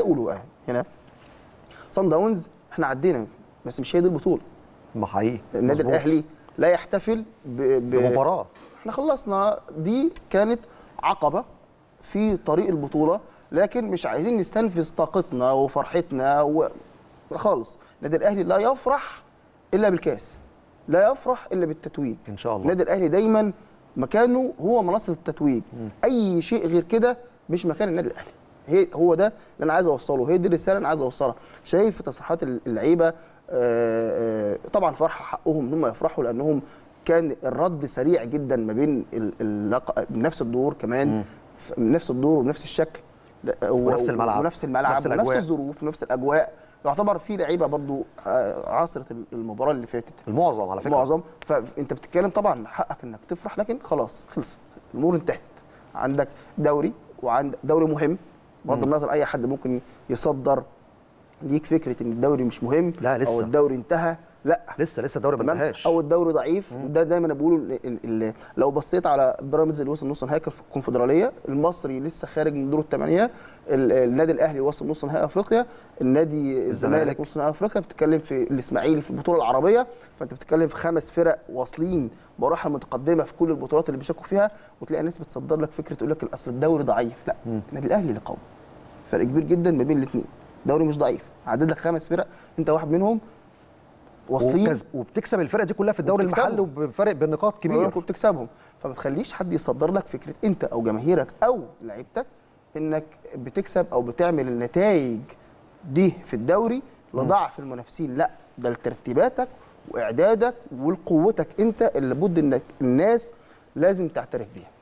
اقوله بقى هنا صن داونز احنا عدينا بس مش هي دي البطوله ما حقيقي النادي مظبوط. الاهلي لا يحتفل ب... ب... بمباراه احنا خلصنا دي كانت عقبه في طريق البطوله لكن مش عايزين نستنفذ طاقتنا وفرحتنا و... خالص النادي الاهلي لا يفرح الا بالكاس لا يفرح الا بالتتويج ان شاء الله النادي الاهلي دايما مكانه هو منصه التتويج اي شيء غير كده مش مكان النادي الاهلي هي هو ده اللي انا عايز اوصله هي دي الرساله اللي انا عايز اوصلها شايف في تصريحات اللعيبه آه، آه، طبعا فرحه حقهم ان هم يفرحوا لانهم كان الرد سريع جدا ما بين ال- اللق... نفس الدور كمان ف- نفس الدور ونفس الشكل لا، و- ونفس الملعب. ونفس الملعب نفس ونفس الأجواء. الظروف ونفس الاجواء يعتبر في لعيبه برضو آه، عاصرت المباراه اللي فاتت المعظم على فكره معظم فانت بتتكلم طبعا حقك انك تفرح لكن خلاص خلصت الامور انتهت عندك دوري وعند دوري مهم بغض النظر اي حد ممكن يصدر ليك فكره ان الدوري مش مهم لا، لسه. او الدوري انتهى لا لسه لسه الدوري ما تمام انتهاش او الدوري ضعيف ده دايما أنا بقوله ال- ال- ال- لو بصيت على بيراميدز اللي وصل نص نهائي في الكونفدراليه المصري لسه خارج من دور الثمانيه ال- النادي الاهلي وصل نص نهائي افريقيا النادي الزمالك الزمالك. نص نهائي افريقيا بتتكلم في الاسماعيلي في البطوله العربيه فانت بتتكلم في خمس فرق واصلين مراحل متقدمه في كل البطولات اللي بيشاركوا فيها وتلاقي ناس بتصدر لك فكره تقول لك اصل الدوري ضعيف لا النادي الاهلي اللي قوي فرق كبير جدا ما بين الاثنين دوري مش ضعيف عدد لك خمس فرق انت واحد منهم واصلين وكسب وبتكسب الفرق دي كلها في الدوري وبتكسبهم. المحلي وبفرق بنقاط كبير كبير وبتكسبهم فما تخليش حد يصدر لك فكره انت او جماهيرك او لعيبتك انك بتكسب او بتعمل النتائج دي في الدوري لضعف المنافسين لا ده لترتيباتك واعدادك وقوتك انت اللي بد انك الناس لازم تعترف بيها